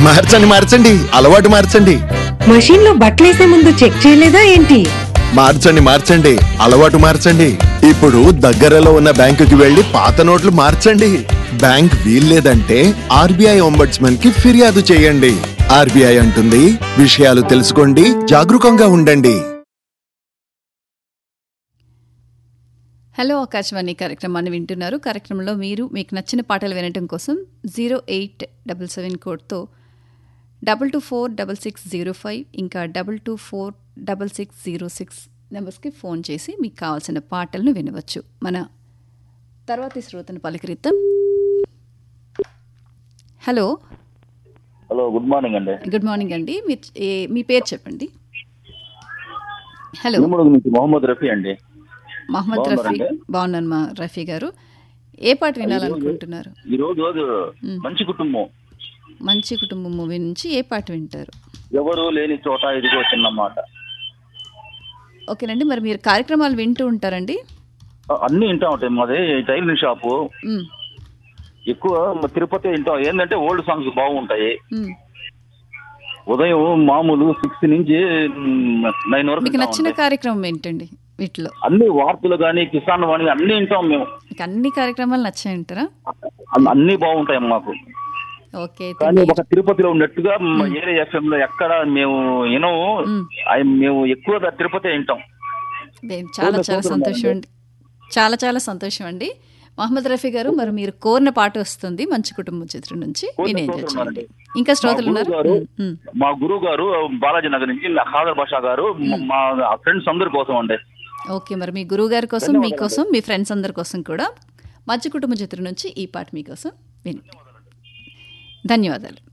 మార్చండి మార్చండి అలవాటు మార్చండి మషీన్ లో బట్టలేసే ముందు చెక్ చేయలేదా ఏంటి మార్చండి మార్చండి అలవాటు మార్చండి ఇప్పుడు దగ్గరలో ఉన్న బ్యాంకుకి వెళ్లి పాత నోట్లు మార్చండి బ్యాంక్ వీల్లేదంటే ఆర్బీఐ ఒంబడ్స్మన్ కి ఫిర్యాదు చేయండి ఆర్బీఐ అంటుంది విషయాలు తెలుసుకోండి జాగరూకంగా ఉండండి హలో ఆకాశవాణి కార్యక్రమాన్ని వింటున్నారు కార్యక్రమంలో మీరు మీకు నచ్చిన పాటలు వినటం కోసం జీరో ఎయిట్ డబల్ సెవెన్ కోడ్తో double two four double six zero five ఇంకా double two four double six zero six నెంబర్స్కి ఫోన్ చేసి మీకు కావాల్సిన పాటలను వినవచ్చు మన తర్వాతి శ్రోతను పలకరిద్దాం హలో హలో గుడ్ మార్నింగ్ అండి గుడ్ మార్నింగ్ అండి మీ ఏ- మీ పేరు చెప్పండి హలో ఇనుముడుగు నుంచి మొహమ్మద్ రఫీ అండి మహమ్మద్ రఫీ బాగున్నారండి? బాగున్నాను మా రఫీ గారు ఏ పాట వినాలనుకుంటున్నారు ఈ రోజు మంచి కుటుంబం మంచి కుటుంబం మూవీ నుంచి ఏ పాట వింటారు ఎవరు లేని చోట ఇదిగో చిన్న మాట ఓకేనండి మరి మీరు కార్యక్రమాలు వింటూ ఉంటారండి అన్ని వింటా ఉంటాయి మాది టైలరింగ్ షాపు మ్, ఎక్కువ మ- తిరుపతి వింటాం ఏంటంటే ఓల్డ్ సాంగ్స్ బాగుంటాయి మ్. ఉదయం మామూలు సిక్స్ నుంచి నైన్ వరకు మీకు వింటాం నచ్చిన అండి. కార్యక్రమం ఏంటండి వీటిలో అన్ని వార్తలు కానీ కిసాన్ వాణి అన్ని వింటాం మేము మీకు అన్ని కార్యక్రమాలు నచ్చాయంటారా అన్ని- అన్ని బాగుంటాయి మాకు ఓకే అయితే కానీ మీ- ఒక తిరుపతిలో ఉన్నట్టుగా మ- ఏరే ఎఫ్ఎం లో ఎక్కడ మేము వినము మ్. అయి మేము ఎక్కువ తిరుపతి వింటాం నేను చాలా చూడండి, చాలా చూడండి సంతోషం అండి చాలా చాలా సంతోషం అండి మహమ్మద్ రఫీ గారు మరి మీరు కోరిన పాట వస్తుంది మంచి కుటుంబం చిత్రం నుంచి కోరిన వినేది శ్రోతలు చేయండి ఉన్నారండి. ఇంకా శ్రోతలు మా ఉన్నారు గురువు గారు మ్, మ్. మా గురువు గారు బాలాజీ నగర్ నుంచి ఖాదర్ బాషా గారు మ- మా ఫ్రెండ్స్ అందరి కోసం అండి ఓకే మరి మీ గురువు గారి కోసం మీకోసం మీ ఫ్రెండ్స్ అందరి కోసం కూడా మధ్య కుటుంబ చిత్రం నుంచి ఈ పాట మీకోసం విని ధన్యవాదాలు